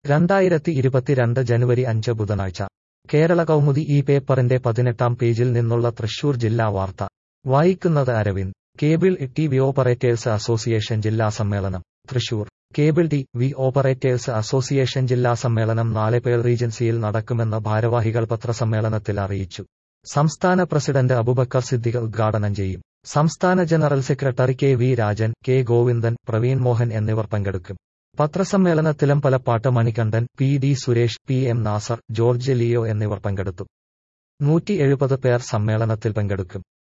രണ്ടായിരത്തി ഇരുപത്തിരണ്ട് ജനുവരി അഞ്ച് ബുധനാഴ്ച കേരള കൗമുദി ഈ പേപ്പറിന്റെ പതിനെട്ടാം പേജിൽ നിന്നുള്ള തൃശൂർ ജില്ലാ വാർത്ത വായിക്കുന്നത് Aravind cable T V operators association ജില്ലാ സമ്മേളനം Thrissur cable T V operators association ജില്ലാ സമ്മേളനം നാളെ പേൾ റീജൻസിയിൽ നടക്കുമെന്ന് ഭാരവാഹികൾ പത്രസമ്മേളനത്തിൽ അറിയിച്ചു സംസ്ഥാന പ്രസിഡന്റ് അബുബക്കർ സിദ്ദിഖ് ഉദ്ഘാടനം ചെയ്യും സംസ്ഥാന general secretary K V Rajan K Govindan Praveen Mohan എന്നിവർ പങ്കെടുക്കും പത്രസമ്മേളനത്തിലും Palappatt Manikandan P D Suresh P M Nasar George Leo എന്നിവർ പങ്കെടുത്തു നൂറ്റി എഴുപത് പേർ സമ്മേളനത്തിൽ പങ്കെടുക്കും